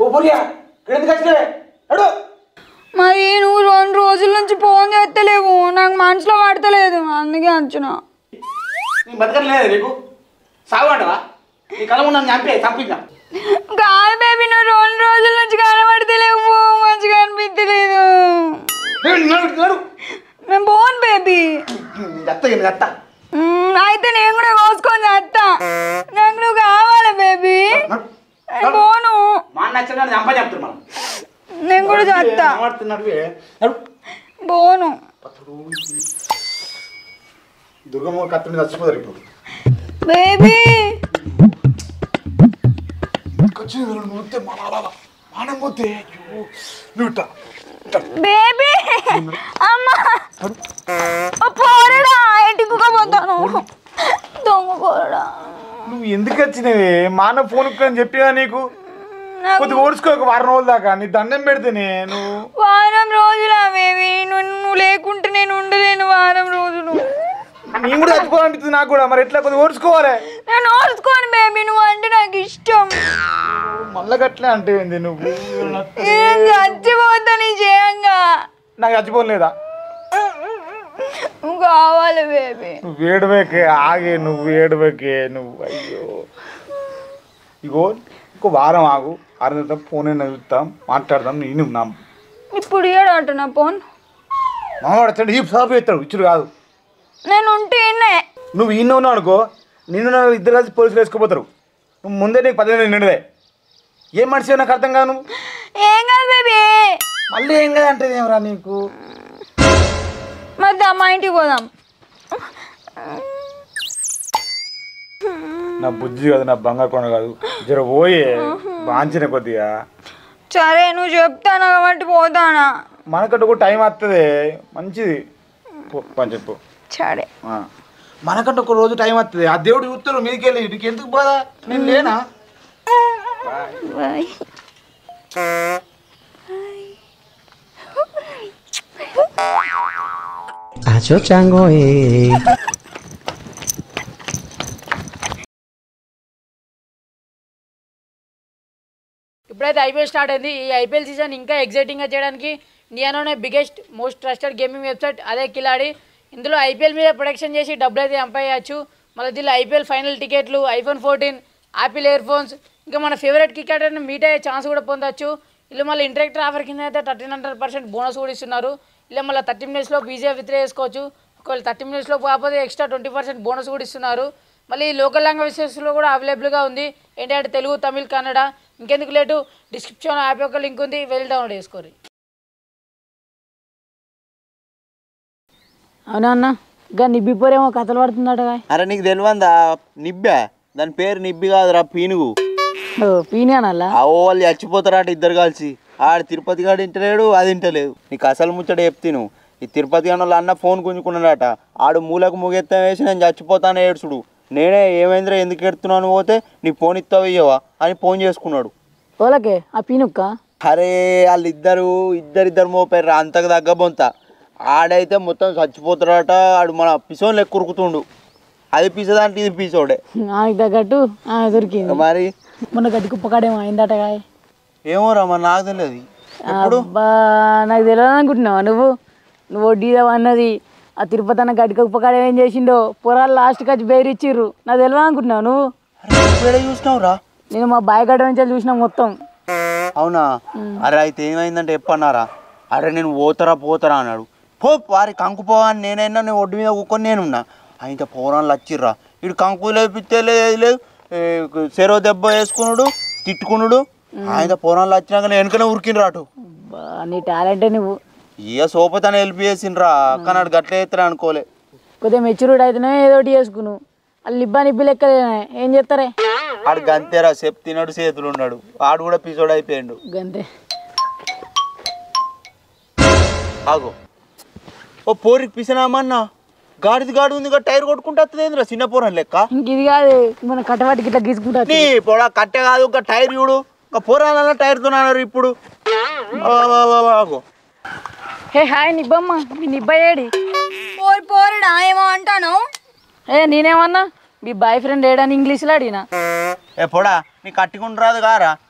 ఓ బురియా ఇక్కడ ఎందుకు వచ్చినవే అడు మరి నువ్వు రెండు రోజుల నుంచి ఫోన్ చేస్తలేవు నాకు మనసులో పడతలేదు అందుకే వచ్చిన నీ బతకం లేదు నీకు సాగు అంటవా నీ కళ ఉన్న చంపే చంపిందా కాదు బేబీ నువ్వు రెండు రోజుల నుంచి కనబడతలేవు మంచిగా అనిపించలేదు నడు నేను పోను బేబీ దత్త ఇక దత్త మ్మ్, అయితే నేను కూడా కోసుకొని చేస్తా నాకు నువ్వు కావాలి బేబీ నేను పోను మా అన్న వచ్చిన చంప చెప్తారు మనం నేను కూడా చేస్తా మాడుతున్నాడు నడు పోను దుర్గమ్మ కత్తిని చచ్చిపోతారు ఇప్పుడు బేబీ వచ్చింది నువ్వు వస్తే మన మానం పోతే అయ్యో, నువ్వు ఇట్టా, ఇట్టా. బేబీ అమ్మా ఓ పోరడా ఎట్టుకుపోతాను దొంగ పోరడా నువ్వు ఎందుకు వచ్చినవి మాన ఫోన్ అని చెప్పిగా నీకు నాకు కొద్దిగా ఓడ్చుకో ఒక వారం రోజుల దాకా నీ దండం పెడితేనే నువ్వు వారం రోజులా బేబీ నువ్వు నువ్వు లేకుంటే నేను ఉండలేను వారం రోజులు నేను కూడా చచ్చిపోవాలనిపిస్తుంది నాకు కూడా మరి ఎట్లా కొద్దిగా ఓడ్చుకోవాలి నేను ఓర్చుకోను బేబీ నువ్వు అంటే నాకు ఇష్టం మళ్ళా గట్లే అంటే ఏంది నువ్వు నేను చచ్చిపోతా నీ చేయంగా నాకు చచ్చిపోలేదా నువ్వు కావాలి బేబీ నువ్వు ఏడవకే ఆగే నువ్వు ఏడవకే నువ్వు అయ్యో ఇగో ఇంకో వారం ఆగు ఆరు తర్వాత ఫోన్ అయినా చూస్తాం మాట్లాడదాం నేను నా ఇప్పుడు ఏడంటున్నా పోన్ మామూడు వచ్చాడు ఈ సాపు ఎత్తాడు ఇచ్చుడు కాదు నేను ఉంటే ఇన్నే నువ్వు ఈయన ఉన్నావు అనుకో నిన్ను నా ఇద్దరు కలిసి పోలీసులు వేసుకోపోతారు నువ్వు ముందే నీకు పదిహేను నిండుదే ఏం మనిషి నాకు అర్థం కాదు నువ్వు ఏం కాదు బేబీ మళ్ళీ ఏం కదా అంటే ఏమరా నీకు మరి దా మా ఇంటికి పోదాం నా బుజ్జి కాదు నా బంగారు కొండ కాదు జర పోయే బాంచిన కొద్దిగా సరే నువ్వు చెప్తాను కాబట్టి పోతానా మనకంటూ కూడా టైం వస్తుంది మంచిది పో పని చెప్పు సరే ఆ. మనకంటూ ఒక రోజు టైం వస్తుంది ఆ దేవుడు చూస్తారు మీదకి వెళ్ళి నీకు ఎందుకు బాధ నేను లేనా బాయ్ Acho chango eh. ఇప్పుడైతే ఐపీఎల్ స్టార్ట్ అయింది ఈ ఐపీఎల్ సీజన్ ఇంకా ఎగ్జైటింగ్గా చేయడానికి ఇండియాలోనే biggest most trusted gaming website అదే కిలాడి ఇందులో ఐపీఎల్ మీద ప్రొడక్షన్ చేసి డబ్బులు అయితే సంపాదించచ్చు మళ్ళీ దీనిలో ఐపీఎల్ ఫైనల్ టికెట్లు iPhone fourteen Apple earphones ఇంకా మన ఫేవరెట్ క్రికెటర్ని మీట్ అయ్యే ఛాన్స్ కూడా పొందొచ్చు ఇలా మళ్ళీ ఇంటరాక్టర్ ఆఫర్ కింద అయితే థర్టీన్ హండ్రెడ్ పర్సెంట్ బోనస్ కూడా ఇస్తున్నారు ఇలా మళ్ళీ థర్టీ మినిట్స్లో ఈజీగా విత్డ్రా చేసుకోవచ్చు ఒకవేళ థర్టీ మినిట్స్లో కాకపోతే ఎక్స్ట్రా ట్వంటీ పర్సెంట్ బోనస్ కూడా ఇస్తున్నారు మళ్ళీ లోకల్ లాంగ్వేజెస్లో కూడా అవైలబుల్గా ఉంది ఏంటంటే తెలుగు తమిళ్ కన్నడ ఇంకెందుకు లేటు డిస్క్రిప్షన్ యాప్ యొక్క లింక్ ఉంది వెళ్ళి డౌన్లోడ్ చేసుకోరు అవునా అన్న ఇంకా నిబ్బిపోరేమో కథలు పడుతుందట అరే నీకు తెలియందా నిబ్బా దాని పేరు నిబ్బి కాదురా పీనుగు పీనానల్లా ఆ ఓ వాళ్ళు చచ్చిపోతారట ఇద్దరు కలిసి ఆడు తిరుపతి గాడు ఇంటలేడు అది ఇంటలేదు నీకు అసలు ముచ్చట చెప్తాను ఈ తిరుపతి గాని వాళ్ళ అన్న ఫోన్ గుంజుకున్నాడట ఆడు మూలకు ముగెత్తం వేసి నేను చచ్చిపోతాను ఏడ్చుడు నేనే ఏమైందిరా ఎందుకు ఎడుతున్నాను పోతే నీ ఫోన్ ఇస్తావు ఇయ్యవా అని ఫోన్ చేసుకున్నాడు ఓలకే ఆ పీనుక్క అరే వాళ్ళిద్దరు ఇద్దరిద్దరు మోపారు అంతకు తగ్గ బొంత ఆడైతే మొత్తం చచ్చిపోతాడట ఆడు మన పిసోన్ లెక్క ఉరుకుతుండు అది పిసదాంటి ఇది పిసోడే ఆమెకు తగ్గట్టు ఆమె దొరికింది మరి మొన్న గడ్డి కుప్పకాడేమో అయిందట కాయ ఏమోరా మరి నాకు తెలియదు ఎప్పుడు అబ్బా నాకు తెలియదు అనుకుంటున్నావా నువ్వు నువ్వు వడ్డీదావు అన్నది ఆ తిరుపతి అన్న గడ్డి కుప్పకాడ ఏం చేసిండో పొరాలు లాస్ట్కి వచ్చి బెయిరిచ్చిర్రు నాకు తెలియదు అనుకుంటున్నావు నువ్వు అరే నువ్వేడ చూసినావురా నేను మా బాయ్ గడ్డ నుంచి చూసిన మొత్తం అవునా అరే అయితే ఏమైందంటే చెప్పన్నారా అరే నేను పోతారా పోతారా అన్నాడు పో వారి కంకు పోవా అని నేనైనా నేను ఒడ్డు మీద కూకొని నేనున్నా ఆయన పోరాళ్ళు వచ్చిర్రా ఇటు కంకు లేదు పిచ్చే లేదు ఏది లేదు ఏ, చెరో దెబ్బ వేసుకున్నాడు తిట్టుకున్నాడు ఆయన పోరాళ్ళు వచ్చినాక నేను వెనకనే ఉరికినరా అటు అబ్బా, నీ టాలెంటే నువ్వు ఇక సోపతని హెల్ప్ చేసిండ్రా కానీ అటు గట్ల ఎత్తురా అనుకోలే కొద్దిగా మెచ్యూర్డ్ అయితేనే ఏదో ఒకటి చేసుకును వాళ్ళు ఇబ్బా నిబ్బి లెక్కలేనే ఏం చేస్తారే ఆడు గంతేరా చెప్పు తినడు చేతులు ఉన్నాడు ఆడు కూడా పిసోడ్ అయిపోయిండు గంతే ఆగు ఓ పోరికి పిసినామన్నా గాడిది గాడి ఉంది కదా టైర్ కొట్టుకుంటా ఏంద్రా చిన్న పోరని లెక్క ఇంక ఇది కాదు మన కట్టవాటికి ఇట్లా గీసుకుంటా నీ పొడా కట్టె కాదు ఇంకా టైర్ చూడు ఇంకా పోరాలన్న టైర్తో అన్నారు ఇప్పుడు ఆ, ఆ, ఆ, ఆ, ఆగు. హే హాయ్ నిబ్బమ్మ మీ నిబ్బయ్యేడి పోరు పోరుడా ఏమో అంటాను ఏ నేనేమన్నా మీ బాయ్ ఫ్రెండ్ ఏడని ఇంగ్లీష్లో అడిగినా ఏ పొడా నీ కట్టుకుని రాదు కారా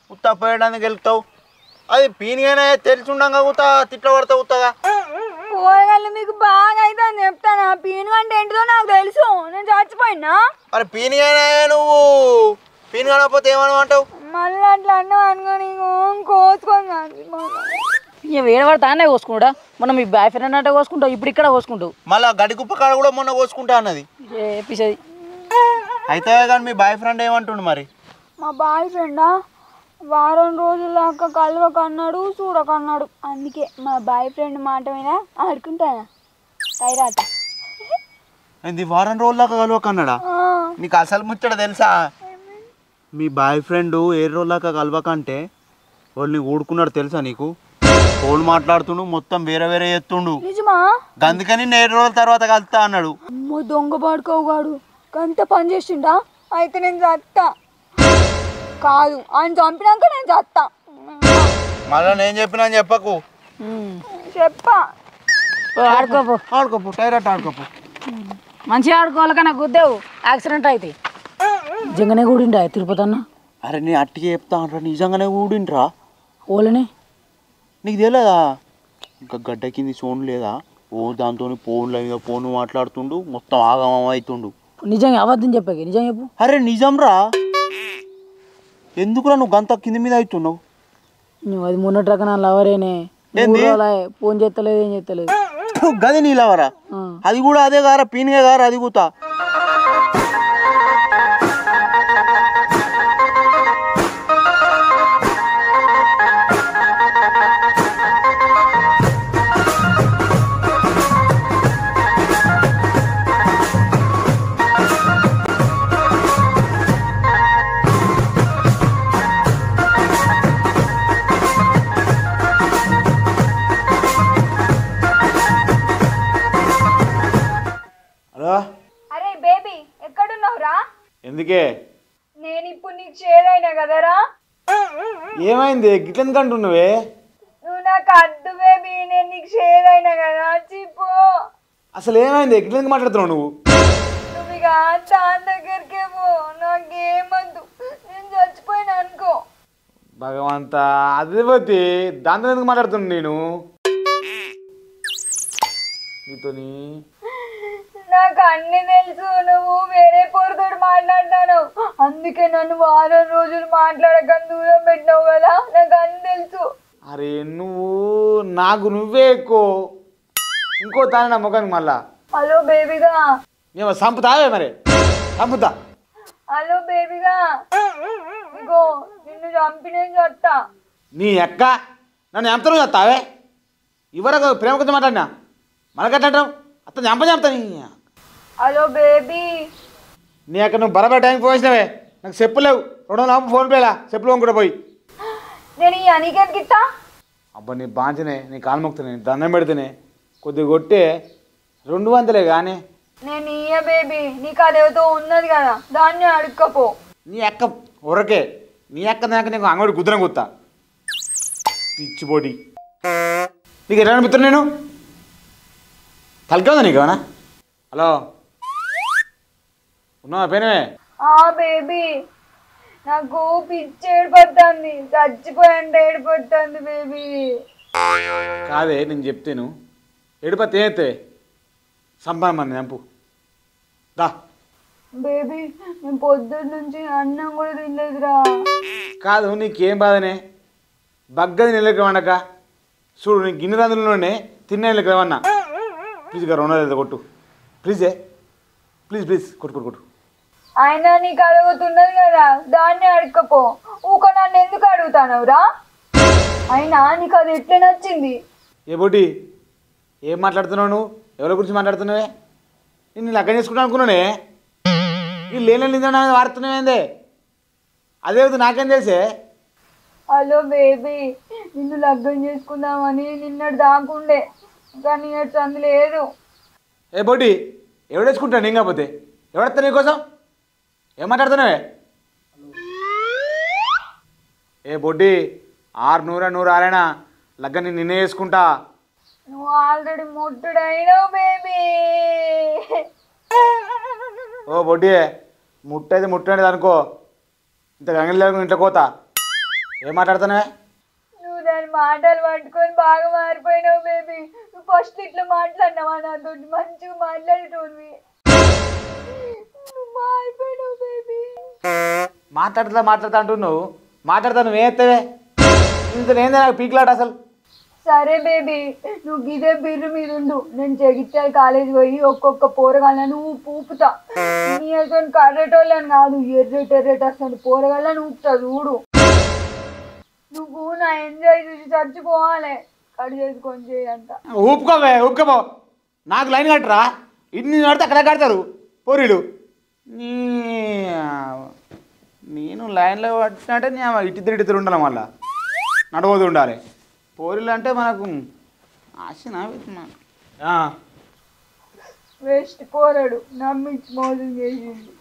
ఉత్తా పోయడానికి వెళ్తావు అది పీనిగానే తెలిసి ఉండంగా ఉత్తా తిట్ల పడతావు ఉత్తగా కూరగాయలు మీకు బాగా అయితే అని చెప్తాను ఆ పీను అంటే ఏంటిదో నాకు తెలుసు నేను చచ్చిపోయినా మరి పీనిగానే నువ్వు పీనిగానకపోతే ఏమని అంటావు మళ్ళీ అట్లా అన్నావు అనుకో నీకు కోసుకొని చచ్చిపోతా. ఇక వేడబడతా అనే కోసుకుంటా మనం మీ బాయ్ ఫ్రెండ్ అంటే కోసుకుంటావు ఇప్పుడు ఇక్కడ కోసుకుంటావు మళ్ళా గడిగుప్ప కాడ కూడా మొన్న కోసుకుంటా అన్నది ఏపిసది అయితే కానీ మీ బాయ్ ఫ్రెండ్ ఏమంటుండు మరి మా బాయ్ ఫ్రెండా వారం రోజుల దాకా కలవకన్నాడు చూడకన్నాడు అందుకే మా బాయ్ ఫ్రెండ్ మాట మీద ఆడుకుంటానా టైరాట ఇది వారం రోజుల దాకా కలవకన్నాడా నీకు అసలు ముచ్చట తెలుసా మీ బాయ్ ఫ్రెండ్ ఏ రోజుల దాకా కలవకంటే వాళ్ళు నీకు ఊడుకున్నాడు తెలుసా నీకు ఫోన్ మాట్లాడుతుండు మొత్తం వేరే వేరే ఎత్తుండు నిజమా అందుకని నేను ఏడు రోజుల తర్వాత కలుస్తా అన్నాడు అమ్మో దొంగ పడుకోగాడు గంత పని చేసిండా అయితే నేను చత్తా కాదు ఆయన చంపినాక నేను చత్తా మళ్ళీ నేను చెప్పినా అని చెప్పకు చెప్పా ఆడుకోపో ఆడుకోపు టైరట్ ఆడుకోపు మంచిగా ఆడుకోవాలి కానీ గుద్దేవు యాక్సిడెంట్ అయితే నిజంగానే కూడిండా తిరుపతి అన్న అరే నేను అట్టిగా చెప్తా అంటారా నిజంగానే ఊడిండ్రా ఓలని నీకు తెలియదా ఇంకా గడ్డ కింది సోన్ లేదా ఓ దాంతో ఫోన్ల మీద ఫోన్ మాట్లాడుతుండు మొత్తం ఆగమం అవుతుండు నిజంగా అబద్ధం చెప్పాక నిజం చెప్పు అరే నిజంరా ఎందుకురా నువ్వు గంత కింది మీద అవుతున్నావు నువ్వు అది మొన్నటి రకం నా లవరేనే ఏంది? ఫోన్ చేస్తలేదు ఏం చేస్తలేదు గది నీలవరా ఆ. అది కూడా అదే గారా పీనిగా గారా అది కూడా హలో అరే బేబీ ఎక్కడున్నావురా ఎందుకే నేను ఇప్పుడు నీకు చేరైనా కదరా ఏమైంది గిట్లెందుకు అంటున్నావే నువ్వు నాకు అద్దు బేబీ నేను నీకు చేరైనా కదా చిప్పు అసలు ఏమైంది గిట్లెందుకు మాట్లాడుతున్నావు నువ్వు నువ్వు ఇక దాని దగ్గరికే పో నాకేమద్దు నేను చచ్చిపోయినా అనుకో భగవంత అదే పోతే దాంతో ఎందుకు మాట్లాడుతున్నాను నేను నీతోని నాకు అన్ని తెలుసు నువ్వు వేరే పొరతోడు మాట్లాడతాను అందుకే నన్ను వారం రోజులు మాట్లాడక దూరం పెట్టినావు కదా నాకు అన్ని తెలుసు అరే నువ్వు నాకు నువ్వే ఎక్కువ ఇంకో తానే నా ముఖానికి మళ్ళా హలో బేబీగా మేము సంపుతావే మరి సంపుతా హలో బేబీగా ఇగో నిన్ను చంపినే చట్టా నీ అక్క నన్ను ఎంతలో చేస్తావే ఇవరకు ప్రేమ గురించి మాట్లాడినా మనకట్టడం అతను చంప చెప్తా నీ హలో బేబీ నీ అక్క నువ్వు బరాబర్ టైంకి పోసినావే నాకు చెప్పులేవు రెండు వందలు ఫోన్ పేలా చెప్పులు కూడా పోయి నేను ఈ అనికెట్ గిట్టా అబ్బా నీ బాంచనే నీ కాలు మొక్కుతానే దండం పెడితేనే కొద్దిగా కొట్టే రెండు వందలే కానీ నేను ఇయ్య బేబీ నీకు అదేదో ఉన్నది కదా దాన్ని అడుక్కపో నీ అక్క ఉరకే నీ అక్క దాకా నీకు అంగడి కుదిరం కుత్తా పిచ్చిపోటి నీకు ఎట్లా అనిపిస్తున్నా నేను తలకే ఉందా నీకు ఏమన్నా హలో ఉన్నావా పేనమే ఆ బేబీ నాకు పిచ్చి ఏడిపోతుంది చచ్చిపోయంటే ఏడిపోతుంది బేబీ కాదే నేను చెప్తాను ఎడిపోతే ఏతే సంపాదన మన చంపు దా బేబీ నేను పొద్దున్న నుంచి అన్నం కూడా తినలేదురా కాదు నీకేం బాధనే బగ్గది నెలకి వండక చూడు నీ గిన్నె రందులోనే తిన్న నెలకి రవన్నా ప్లీజ్ గారు రెండు కొట్టు ప్లీజే ప్లీజ్ ప్లీజ్ కొట్టు కొట్టు కొట్టు అయినా నీకు అడుగుతున్నది కదా దాన్ని అడగకపో ఊక నన్ను ఎందుకు అడుగుతానవురా అయినా నీకు అది ఎట్లా నచ్చింది ఏ బోటి ఏం మాట్లాడుతున్నావు నువ్వు ఎవరి గురించి మాట్లాడుతున్నావే నేను లగ్గం చేసుకుంటా అనుకున్నానే ఈ లేని నిందా వాడుతున్నావేందే అదే వద్దు నాకేం తెలిసే హలో బేబీ నిన్ను లగ్గం చేసుకుందామని నిన్నటి దాకుండే కానీ అటు అందు లేదు ఏ బోటి ఎవడేసుకుంటాను నేను కాకపోతే ఎవడెత్తా నీకోసం ఏం మాట్లాడుతున్నావే ఏ బొడ్డి ఆరు నూరా నూరు ఆరేనా లగ్గం నేను నిన్నే వేసుకుంటా నువ్వు ఆల్రెడీ ముట్టుడైనావు బేబీ ఓ బొడ్డి ముట్టయితే ముట్టండి అనుకో ఇంత గంగలి ఇంట్లో కోత ఏం మాట్లాడుతున్నావే నువ్వు దాని మాటలు పట్టుకొని బాగా మారిపోయినావు బేబీ నువ్వు ఫస్ట్ ఇట్లా మాట్లాడినావా నాతో మంచిగా మాట్లాడేటోనివి నువ్వు మారిపోయినావు బేబీ మాట్లాడుతా మాట్లాడుతా అంటున్నావు మాట్లాడతా నువ్వు ఏత్తవే ఇంత ఏంది నాకు పీక్లాట అసలు సరే బేబీ నువ్వు గిదే బిర్రు మీద ఉండు నేను జగిత్యాల కాలేజ్ పోయి ఒక్కొక్క పోరగాళ్ళను ఊపు ఊపుతా నీ అసలు కర్రెటోళ్ళని కాదు ఎర్రెట్ ఎర్రెట్ అసలు పోరగాళ్ళని ఊపుతా చూడు నువ్వు నా ఎంజాయ్ చూసి చచ్చిపోవాలి కడు చేసుకొని చేయంట ఊపుకోవే ఊపుకోపో నాకు లైన్ కట్టరా ఇన్ని నడితే అక్కడ కడతారు పోరీలు నీ నేను లైన్లో పట్టినట్టే నేను ఇటు తిరిగి ఇటు ఉండాలి మళ్ళా నడవదు ఉండాలి పోరీలు అంటే మనకు ఆశనా వేస్ట్ పోరాడు నమ్మించి మోసం చేసింది